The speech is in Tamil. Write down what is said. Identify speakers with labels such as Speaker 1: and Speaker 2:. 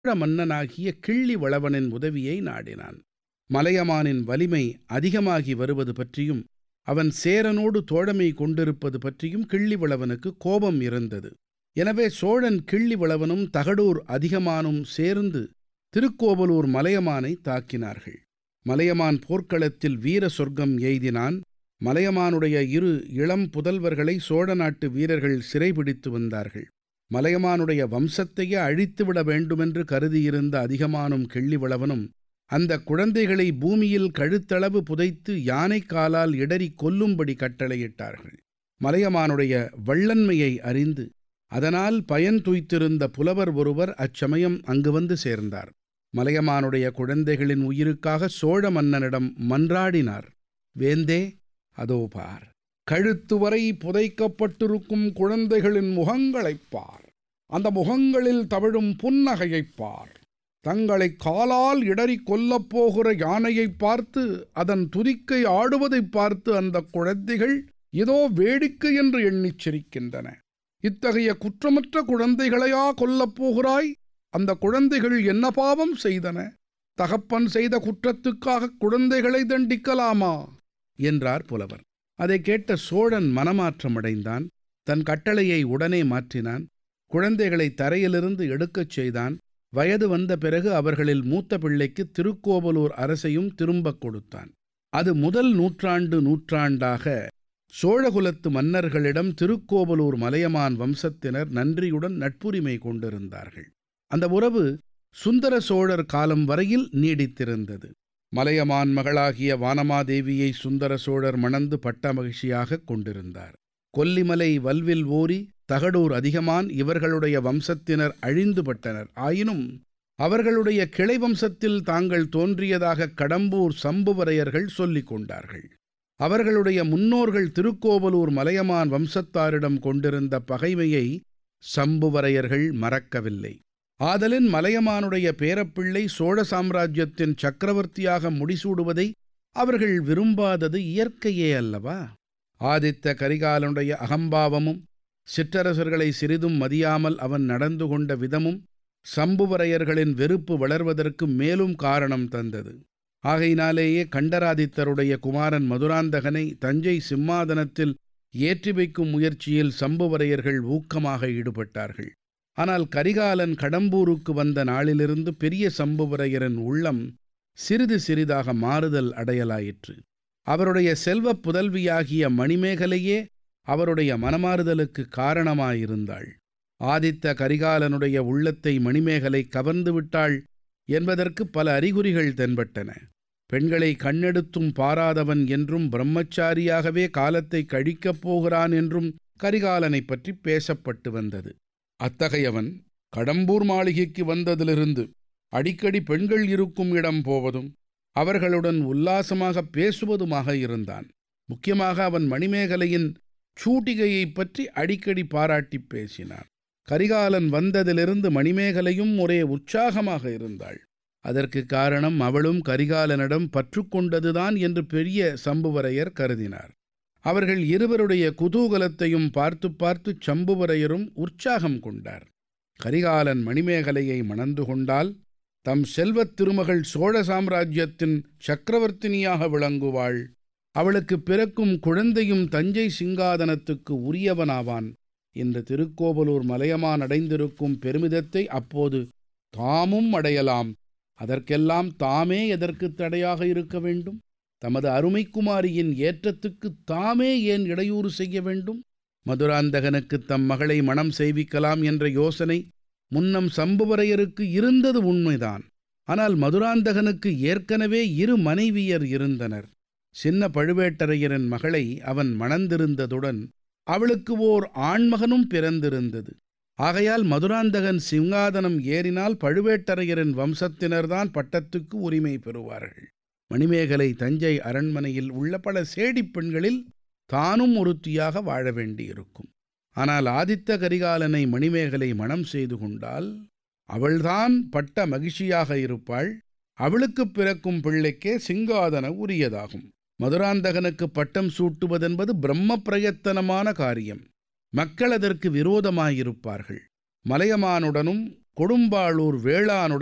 Speaker 1: சோழ மன்னனாகிய கிள்ளி வளவனின் உதவியை நாடினான் மலையமானின் வலிமை அதிகமாகி வருவது பற்றியும் அவன் சேரனோடு தோழமை கொண்டிருப்பது பற்றியும் கிள்ளிவளவனுக்கு கோபம் இருந்தது எனவே சோழன் கிள்ளிவளவனும் தகடூர் அதிகமானும் சேர்ந்து திருக்கோவலூர் மலையமானை தாக்கினார்கள் மலையமான் போர்க்களத்தில் வீர சொர்க்கம் எய்தினான் மலையமானுடைய இரு இளம் புதல்வர்களை சோழ நாட்டு வீரர்கள் சிறைபிடித்து வந்தார்கள் மலையமானுடைய வம்சத்தையே அழித்துவிட வேண்டுமென்று கருதியிருந்த அதிகமானும் கிள்ளிவளவனும் அந்த குழந்தைகளை பூமியில் கழுத்தளவு புதைத்து யானை காலால் இடறி கொல்லும்படி கட்டளையிட்டார்கள் மலையமானுடைய வள்ளன்மையை அறிந்து அதனால் பயன் துய்த்திருந்த புலவர் ஒருவர் அச்சமயம் அங்கு வந்து சேர்ந்தார் மலையமானுடைய குழந்தைகளின் உயிருக்காக சோழ மன்னனிடம் மன்றாடினார் வேந்தே அதோ பார் கழுத்து வரை புதைக்கப்பட்டிருக்கும் குழந்தைகளின் முகங்களைப் பார் அந்த முகங்களில் தவிழும் புன்னகையைப் பார் தங்களை காலால் இடறி கொல்லப் போகிற யானையைப் பார்த்து அதன் துதிக்கை ஆடுவதைப் பார்த்து அந்த குழந்தைகள் ஏதோ வேடிக்கை என்று எண்ணிச் சிரிக்கின்றன இத்தகைய குற்றமற்ற குழந்தைகளையா கொல்லப் போகிறாய் அந்த குழந்தைகள் என்ன பாவம் செய்தன தகப்பன் செய்த குற்றத்துக்காக குழந்தைகளை தண்டிக்கலாமா என்றார் புலவர் அதை கேட்ட சோழன் மனமாற்றமடைந்தான் தன் கட்டளையை உடனே மாற்றினான் குழந்தைகளை தரையிலிருந்து எடுக்கச் செய்தான் வயது வந்த பிறகு அவர்களில் மூத்த பிள்ளைக்கு திருக்கோவலூர் அரசையும் திரும்பக் கொடுத்தான் அது முதல் நூற்றாண்டு நூற்றாண்டாக சோழகுலத்து மன்னர்களிடம் திருக்கோவலூர் மலையமான் வம்சத்தினர் நன்றியுடன் நட்புரிமை கொண்டிருந்தார்கள் அந்த உறவு சுந்தர சோழர் காலம் வரையில் நீடித்திருந்தது மலையமான் மகளாகிய வானமாதேவியை சுந்தர சோழர் மணந்து பட்ட மகிழ்ச்சியாக கொண்டிருந்தார் கொல்லிமலை வல்வில் ஓரி தகடூர் அதிகமான் இவர்களுடைய வம்சத்தினர் அழிந்துபட்டனர் ஆயினும் அவர்களுடைய கிளை வம்சத்தில் தாங்கள் தோன்றியதாக கடம்பூர் சம்புவரையர்கள் சொல்லிக் கொண்டார்கள் அவர்களுடைய முன்னோர்கள் திருக்கோவலூர் மலையமான் வம்சத்தாரிடம் கொண்டிருந்த பகைமையை சம்புவரையர்கள் மறக்கவில்லை ஆதலின் மலையமானுடைய பேரப்பிள்ளை சோழ சாம்ராஜ்யத்தின் சக்கரவர்த்தியாக முடிசூடுவதை அவர்கள் விரும்பாதது இயற்கையே அல்லவா ஆதித்த கரிகாலனுடைய அகம்பாவமும் சிற்றரசர்களை சிறிதும் மதியாமல் அவன் நடந்து கொண்ட விதமும் சம்புவரையர்களின் வெறுப்பு வளர்வதற்கு மேலும் காரணம் தந்தது ஆகையினாலேயே கண்டராதித்தருடைய குமாரன் மதுராந்தகனை தஞ்சை சிம்மாதனத்தில் ஏற்றி வைக்கும் முயற்சியில் சம்புவரையர்கள் ஊக்கமாக ஈடுபட்டார்கள் ஆனால் கரிகாலன் கடம்பூருக்கு வந்த நாளிலிருந்து பெரிய சம்புவரையரின் உள்ளம் சிறிது சிறிதாக மாறுதல் அடையலாயிற்று அவருடைய செல்வப் புதல்வியாகிய மணிமேகலையே அவருடைய மனமாறுதலுக்கு காரணமாயிருந்தாள் ஆதித்த கரிகாலனுடைய உள்ளத்தை மணிமேகலை கவர்ந்து விட்டாள் என்பதற்கு பல அறிகுறிகள் தென்பட்டன பெண்களை கண்ணெடுத்தும் பாராதவன் என்றும் பிரம்மச்சாரியாகவே காலத்தை கழிக்கப் போகிறான் என்றும் கரிகாலனைப் பற்றி பேசப்பட்டு வந்தது அத்தகையவன் கடம்பூர் மாளிகைக்கு வந்ததிலிருந்து அடிக்கடி பெண்கள் இருக்கும் இடம் போவதும் அவர்களுடன் உல்லாசமாக பேசுவதுமாக இருந்தான் முக்கியமாக அவன் மணிமேகலையின் சூட்டிகையைப் பற்றி அடிக்கடி பாராட்டிப் பேசினான் கரிகாலன் வந்ததிலிருந்து மணிமேகலையும் ஒரே உற்சாகமாக இருந்தாள் அதற்கு காரணம் அவளும் கரிகாலனிடம் பற்று கொண்டதுதான் என்று பெரிய சம்புவரையர் கருதினார் அவர்கள் இருவருடைய குதூகலத்தையும் பார்த்து பார்த்து சம்புவரையரும் உற்சாகம் கொண்டார் கரிகாலன் மணிமேகலையை மணந்து கொண்டால் தம் செல்வத் திருமகள் சோழ சாம்ராஜ்யத்தின் சக்கரவர்த்தினியாக விளங்குவாள் அவளுக்கு பிறக்கும் குழந்தையும் தஞ்சை சிங்காதனத்துக்கு உரியவனாவான் என்று திருக்கோவலூர் மலையமான் அடைந்திருக்கும் பெருமிதத்தை அப்போது தாமும் அடையலாம் அதற்கெல்லாம் தாமே எதற்கு தடையாக இருக்க வேண்டும் தமது அருமைக்குமாரியின் ஏற்றத்துக்கு தாமே ஏன் இடையூறு செய்ய வேண்டும் மதுராந்தகனுக்கு தம் மகளை மணம் செய்விக்கலாம் என்ற யோசனை முன்னம் சம்புவரையருக்கு இருந்தது உண்மைதான் ஆனால் மதுராந்தகனுக்கு ஏற்கனவே இரு மனைவியர் இருந்தனர் சின்ன பழுவேட்டரையரின் மகளை அவன் மணந்திருந்ததுடன் அவளுக்கு ஓர் ஆண்மகனும் பிறந்திருந்தது ஆகையால் மதுராந்தகன் சிங்காதனம் ஏறினால் பழுவேட்டரையரின் வம்சத்தினர்தான் பட்டத்துக்கு உரிமை பெறுவார்கள் மணிமேகலை தஞ்சை அரண்மனையில் உள்ள பல சேடிப் பெண்களில் தானும் ஒருத்தியாக வாழ வேண்டியிருக்கும் ஆனால் ஆதித்த கரிகாலனை மணிமேகலை மணம் செய்து கொண்டால் அவள்தான் பட்ட மகிழ்ச்சியாக இருப்பாள் அவளுக்குப் பிறக்கும் பிள்ளைக்கே சிங்காதன உரியதாகும் மதுராந்தகனுக்கு பட்டம் சூட்டுவதென்பது பிரம்ம பிரயத்தனமான காரியம் மக்கள் அதற்கு விரோதமாயிருப்பார்கள் மலையமானுடனும் கொடும்பாளூர் வேளானுடன்